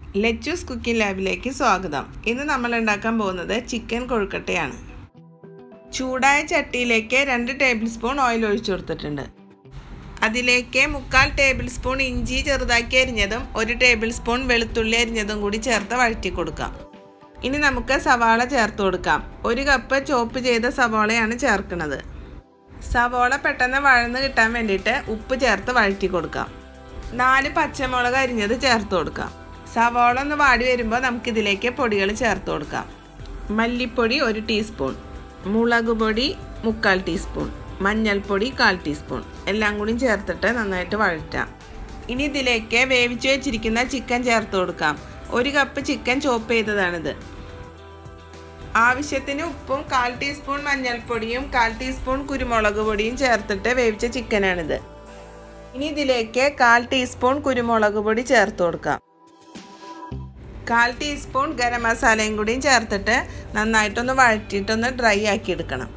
ലെച്ചൂസ് cooking ലാബിലേക്ക് സ്വാഗതം ഇന്ന് നമ്മൾ ഉണ്ടാക്കാൻ പോകുന്നത് ചിക്കൻ കൊഴുക്കട്ടയാണ് ചൂടായ ചട്ടിയിലേക്ക് രണ്ട് ടേബിൾ സ്പൂൺ ഓയിൽ ഒഴിച്ചു കൊടുത്തിട്ടുണ്ട് അതിലേക്ക് മുക്കാൽ ടേബിൾ സ്പൂൺ ഇഞ്ചി ചെറുതാക്കി അരിഞ്ഞതും ഒരു ടേബിൾ സ്പൂൺ വെളുത്തുള്ളി അരിഞ്ഞതും കൂടി ചേർത്ത് വഴറ്റി കൊടുക്കാം ഇനി നമുക്ക് സവാള ചേർത്ത് കൊടുക്കാം ഒരു കപ്പ് ചോപ്പ് ചെയ്ത സവാളയാണ് ചേർക്കുന്നത് സവാള പെട്ടെന്ന് വഴന്ന് കിട്ടാൻ വേണ്ടിയിട്ട് ഉപ്പ് ചേർത്ത് വഴറ്റി കൊടുക്കാം നാല് പച്ചമുളക് അരിഞ്ഞത് ചേർത്ത് കൊടുക്കാം സവാള ഒന്ന് വാടി വരുമ്പോൾ നമുക്കിതിലേക്ക് പൊടികൾ ചേർത്ത് കൊടുക്കാം മല്ലിപ്പൊടി ഒരു ടീസ്പൂൺ മുളക് പൊടി മുക്കാൽ ടീസ്പൂൺ മഞ്ഞൾപ്പൊടി കാൽ ടീസ്പൂൺ എല്ലാം കൂടി ചേർത്തിട്ട് നന്നായിട്ട് വഴറ്റാം ഇനി ഇതിലേക്ക് വേവിച്ച് വെച്ചിരിക്കുന്ന ചിക്കൻ ചേർത്ത് കൊടുക്കാം ഒരു കപ്പ് ചിക്കൻ ചോപ്പ് ചെയ്തതാണിത് ആവശ്യത്തിന് ഉപ്പും കാൽ ടീസ്പൂൺ മഞ്ഞൾപ്പൊടിയും കാൽ ടീസ്പൂൺ കുരുമുളക് പൊടിയും ചേർത്തിട്ട് വേവിച്ച ചിക്കനാണിത് ഇനി ഇതിലേക്ക് കാൽ ടീസ്പൂൺ കുരുമുളക് പൊടി ചേർത്ത് കൊടുക്കാം കാൽ ടീസ്പൂൺ ഗരം മസാലയും കൂടിയും ചേർത്തിട്ട് നന്നായിട്ടൊന്ന് വഴറ്റിയിട്ടൊന്ന് ഡ്രൈ ആക്കി എടുക്കണം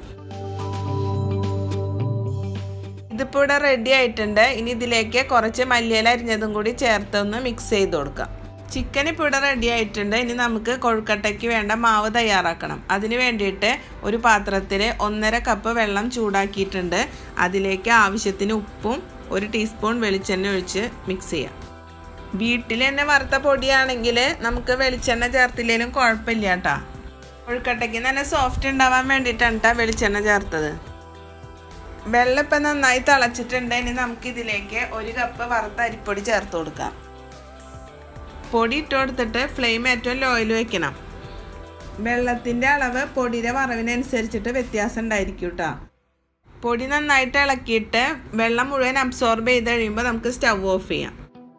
ഇതിപ്പോൾ ഇവിടെ റെഡി ആയിട്ടുണ്ട് ഇനി ഇതിലേക്ക് കുറച്ച് മല്ലിയില അരിഞ്ഞതും കൂടി ചേർത്തൊന്ന് മിക്സ് ചെയ്ത് കൊടുക്കാം ചിക്കൻ ഇപ്പോൾ ഇവിടെ റെഡി ആയിട്ടുണ്ട് ഇനി നമുക്ക് കൊഴുക്കട്ടയ്ക്ക് വേണ്ട മാവ് തയ്യാറാക്കണം അതിന് വേണ്ടിയിട്ട് ഒരു പാത്രത്തിൽ ഒന്നര കപ്പ് വെള്ളം ചൂടാക്കിയിട്ടുണ്ട് അതിലേക്ക് ആവശ്യത്തിന് ഉപ്പും ഒരു ടീസ്പൂൺ വെളിച്ചെണ്ണ ഒഴിച്ച് മിക്സ് ചെയ്യാം വീട്ടിൽ തന്നെ വറുത്ത പൊടിയാണെങ്കിൽ നമുക്ക് വെളിച്ചെണ്ണ ചേർത്തില്ലെങ്കിലും കുഴപ്പമില്ല കേട്ടോ കൊഴുക്കട്ടയ്ക്ക് നല്ല സോഫ്റ്റ് ഉണ്ടാവാൻ വേണ്ടിയിട്ടാണ് കേട്ടോ വെളിച്ചെണ്ണ ചേർത്തത് വെള്ളം ഇപ്പം നന്നായി തിളച്ചിട്ടുണ്ട് ഇനി നമുക്ക് ഇതിലേക്ക് ഒരു കപ്പ് വറുത്ത അരിപ്പൊടി ചേർത്ത് കൊടുക്കാം പൊടി ഇട്ട് കൊടുത്തിട്ട് ഫ്ലെയിം ഏറ്റവും ലോയിൽ വെക്കണം വെള്ളത്തിൻ്റെ അളവ് പൊടിയുടെ വറവിനനുസരിച്ചിട്ട് വ്യത്യാസം ഉണ്ടായിരിക്കും കേട്ടോ പൊടി നന്നായിട്ട് ഇളക്കിയിട്ട് വെള്ളം മുഴുവൻ അബ്സോർബ് ചെയ്ത് കഴിയുമ്പോൾ നമുക്ക് സ്റ്റൗ ഓഫ് ചെയ്യാം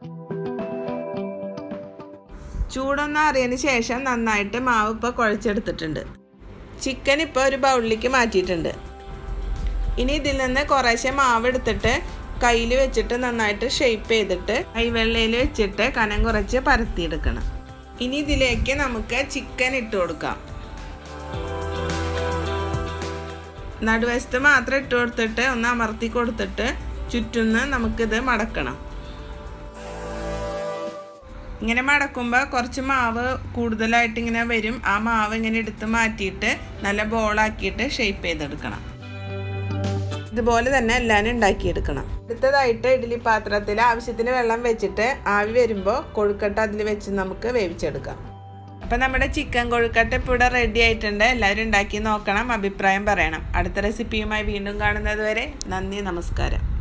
ചൂടൊന്ന് അറിയതിന് ശേഷം നന്നായിട്ട് മാവ് ഇപ്പോൾ കുഴച്ചെടുത്തിട്ടുണ്ട് ചിക്കൻ ഇപ്പോൾ ഒരു ബൗളിലേക്ക് മാറ്റിയിട്ടുണ്ട് ഇനി ഇതിൽ നിന്ന് കുറേശ്ശെ മാവ് എടുത്തിട്ട് കയ്യിൽ വെച്ചിട്ട് നന്നായിട്ട് ഷേപ്പ് ചെയ്തിട്ട് കൈവെള്ളയിൽ വെച്ചിട്ട് കനം കുറച്ച് പരത്തിയെടുക്കണം ഇനി ഇതിലേക്ക് നമുക്ക് ചിക്കൻ ഇട്ട് കൊടുക്കാം നടുവശത്ത് മാത്രം ഇട്ട് കൊടുത്തിട്ട് ഒന്ന് അമർത്തി കൊടുത്തിട്ട് ചുറ്റുന്ന് നമുക്കിത് മടക്കണം ഇങ്ങനെ മടക്കുമ്പോൾ കുറച്ച് മാവ് കൂടുതലായിട്ട് ഇങ്ങനെ വരും ആ മാവ് ഇങ്ങനെ എടുത്ത് മാറ്റിയിട്ട് നല്ല ബോളാക്കിയിട്ട് ഷേപ്പ് ചെയ്തെടുക്കണം ഇതുപോലെ തന്നെ എല്ലാവരും ഉണ്ടാക്കിയെടുക്കണം അടുത്തതായിട്ട് ഇഡ്ഡലി പാത്രത്തിൽ ആവശ്യത്തിന് വെള്ളം വെച്ചിട്ട് ആവി വരുമ്പോൾ കൊഴുക്കട്ട അതിൽ വെച്ച് നമുക്ക് വേവിച്ചെടുക്കാം അപ്പം നമ്മുടെ ചിക്കൻ കൊഴുക്കട്ട ഇപ്പോൾ ഇവിടെ റെഡി ആയിട്ടുണ്ട് എല്ലാവരും ഉണ്ടാക്കി നോക്കണം അഭിപ്രായം പറയണം അടുത്ത റെസിപ്പിയുമായി വീണ്ടും കാണുന്നത് വരെ നന്ദി നമസ്കാരം